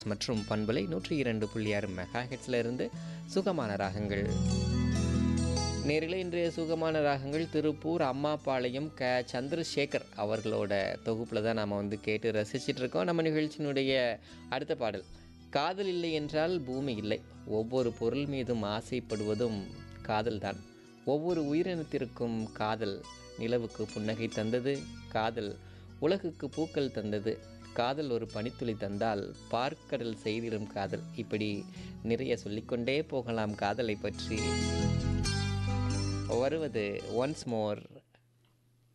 மற்றும் பண்பலை நூற்றி இரண்டு புள்ளி ஆறு மெகா ஹெட்ஸில் இருந்து சுகமான ராகங்கள் நேரில் இன்றைய சுகமான ராகங்கள் திருப்பூர் அம்மாபாளையம் க சந்திரசேகர் அவர்களோட தொகுப்பில் தான் நாம் வந்து கேட்டு ரசிச்சிட்டு இருக்கோம் நம்ம நிகழ்ச்சியினுடைய அடுத்த பாடல் காதல் இல்லை என்றால் பூமி இல்லை ஒவ்வொரு பொருள் மீதும் ஆசைப்படுவதும் காதல்தான் ஒவ்வொரு உயிரினத்திற்கும் காதல் நிலவுக்கு புன்னகை தந்தது காதல் உலகுக்கு பூக்கள் தந்தது காதல் ஒரு பனித்துளி தந்தால் பார்க்கடல் செய்திடும் காதல் இப்படி நிறைய சொல்லிக்கொண்டே போகலாம் காதலை பற்றி வருவது ஒன்ஸ் மோர்